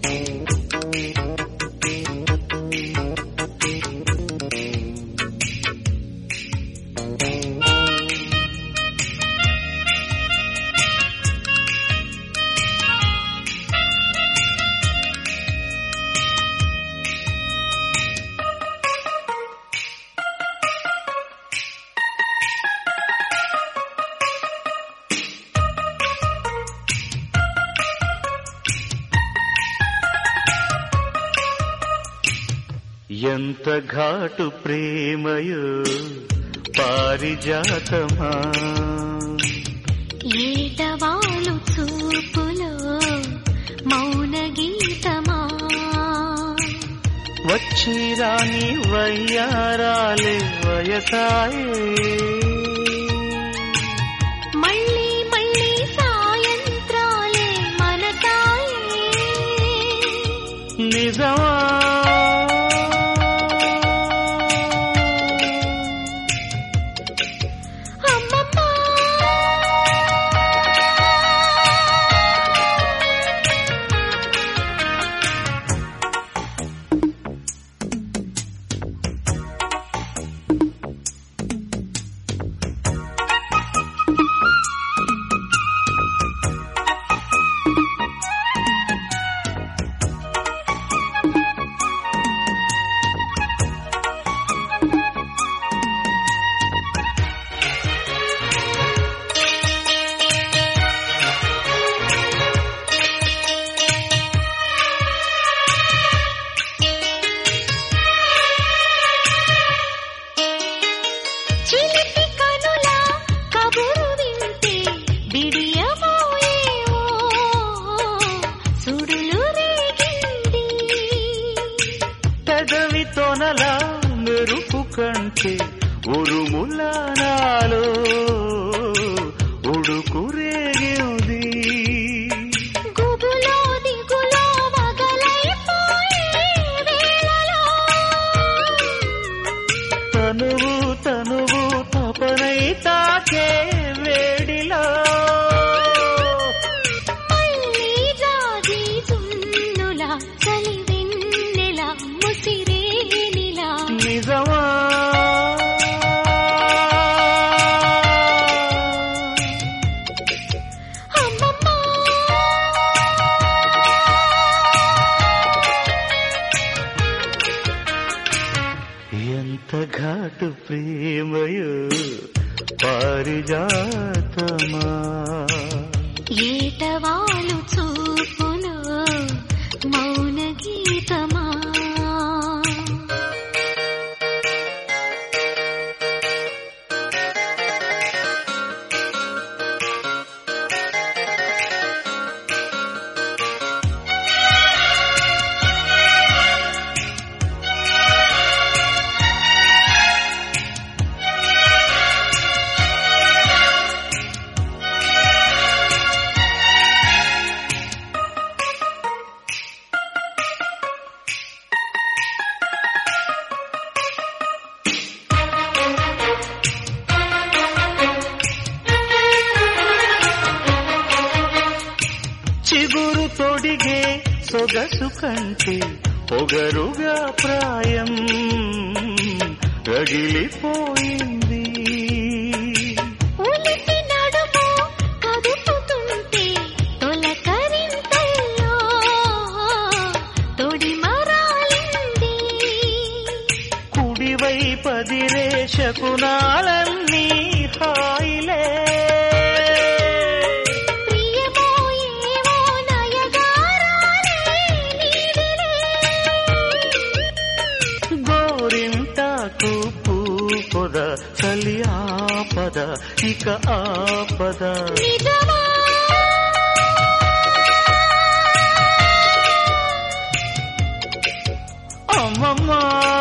ఎంత ఘాటు ప్రేమయో పారిజాతమా ఏటవాలు చూపులో మౌన గీతమా వచ్చి రాని వయ్యారాలే వయసాయే మళ్ళీ మళ్ళీ సాయంత్రాలే మనసాయే నిజమా అమ్మమ్మా చిలిపి కనుల కబురు వింటే బిడియమోయేవో సుడులు రేగింది పెదవి తొనల మెరుపు కంటే ఉరుముల నాలో ఉడుకు రేగింది గుబులో దిగులో వగలైపోయే వేళలో తనువు తనువు తపనై తాకే వేడిలో మళ్ళీ జాజి సున్నుల చలి వెన్నెల ముసిరేనిలా నిజమా అమ్మమ్మా ఎంత ఘాటు ప్రేమయో పారిజాతమా ఏటవాలు చూపులో మౌన గీతమా చిగురు తొడిగే సొగసు కంటే పొగరుగా ప్రాయం రగిలిపోయింది ఉలిపి నడుము కదుపుతుంటే తొలకరింతల్లో తొడి మరాలింది కుడివై పదిరే శకునాలన్నీ హాయిలే ప్రియమో ఏవో నయగారాలే నీవిలే గోరింటాకు పూపొద చలి ఆపద ఇక ఆపద నిజమా అమ్మమ్మా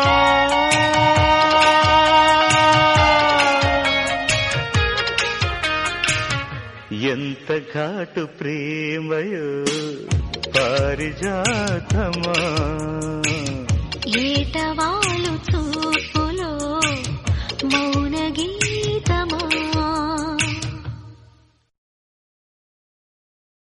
ఎంత ఘాటు ప్రేమయో పారిజాతమా